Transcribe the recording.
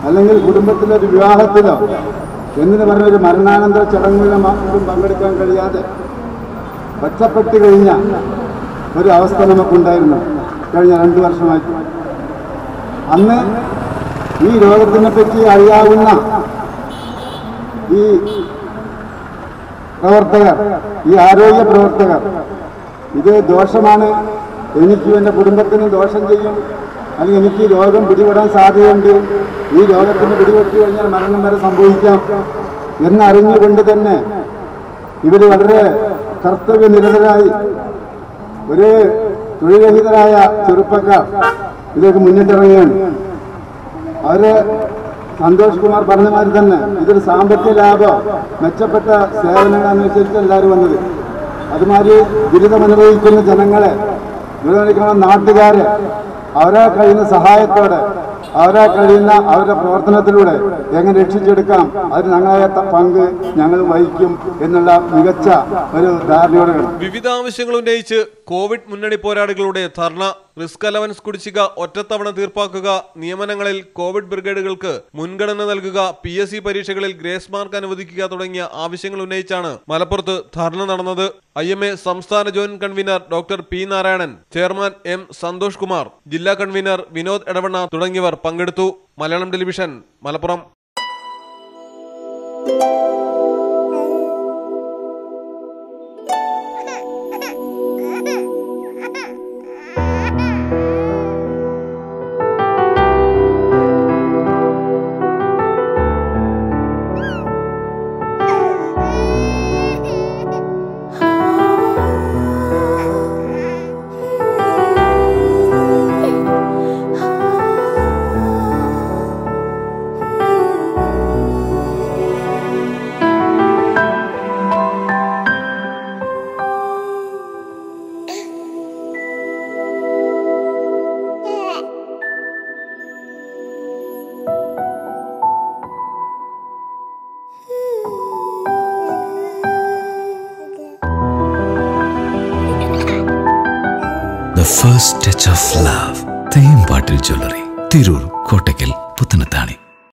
അല്ലെങ്കിൽ കുടുംബത്തിലെ ഒരു വിവാഹത്തിലോ എന്തിനു പറഞ്ഞ ഒരു മരണാനന്തര ചടങ്ങുകളിലും മറ്റും പങ്കെടുക്കാൻ കഴിയാതെ ഒറ്റപ്പെട്ട് കഴിഞ്ഞ ഒരു അവസ്ഥ നമുക്കുണ്ടായിരുന്നു കഴിഞ്ഞ രണ്ടു വർഷമായിട്ട് അന്ന് ഈ രോഗത്തിനെ പറ്റി അറിയാവുന്ന ഈ പ്രവർത്തകർ ഈ ആരോഗ്യ പ്രവർത്തകർ ഇത് ദോഷമാണ് എനിക്കും എൻ്റെ കുടുംബത്തിനും ദോഷം ചെയ്യും അല്ലെങ്കിൽ എനിക്ക് ഈ രോഗം പിടിപെടാൻ സാധ്യതയുണ്ട് ഈ രോഗത്തിന് പിടിപെട്ട് കഴിഞ്ഞാൽ മരണം വരെ സംഭവിക്കാം എന്നറിഞ്ഞുകൊണ്ട് തന്നെ ഇവർ വളരെ കർത്തവ്യനിരതരായി ഒരു തൊഴിൽരഹിതരായ ചെറുപ്പക്കാർ ഇതിലേക്ക് മുന്നിട്ടിറങ്ങുകയാണ് അവര് സന്തോഷ് കുമാർ പറഞ്ഞ മാതിരി തന്നെ ഇതൊരു സാമ്പത്തിക ലാഭം മെച്ചപ്പെട്ട സേവനങ്ങൾ അനുസരിച്ച് എല്ലാവരും വന്നത് അതുമാതിരി ദുരിതം അനുഭവിക്കുന്ന ജനങ്ങളെ ദുരിതമനുഭവിക്കുന്ന നാട്ടുകാരെ അവരെ കഴിയുന്ന സഹായത്തോടെ അവരെ കഴിയുന്ന അവരുടെ പ്രവർത്തനത്തിലൂടെ എങ്ങനെ രക്ഷിച്ചെടുക്കാം അതിന് ഞങ്ങളെ പങ്ക് ഞങ്ങൾ വഹിക്കും എന്നുള്ള മികച്ച ഒരു ധാരണയോടെ വിവിധ ആവശ്യങ്ങൾ ഉന്നയിച്ച് കോവിഡ് മുന്നണി പോരാളികളുടെ ധർണ റിസ്ക് അലവൻസ് കുടിശ്ശിക ഒറ്റത്തവണ തീർപ്പാക്കുക നിയമനങ്ങളിൽ കോവിഡ് ബ്രിഗേഡുകൾക്ക് മുൻഗണന നൽകുക പി എസ് സി പരീക്ഷകളിൽ ഗ്രേസ് മാർക്ക് അനുവദിക്കുക തുടങ്ങിയ ആവശ്യങ്ങൾ ഉന്നയിച്ചാണ് മലപ്പുറത്ത് ധർണ നടന്നത് ഐ എം എ സംസ്ഥാന joint convener doctor P Narayanan chairman M Santhosh Kumar ജില്ലാ കൺവീനർ വിനോദ് എടവണ്ണ തുടങ്ങിയവർ പങ്കെടുത്തു Malayalam television Malappuram The first touch of love. Thembattil jewellery Tirur Kottakkal Puthanathani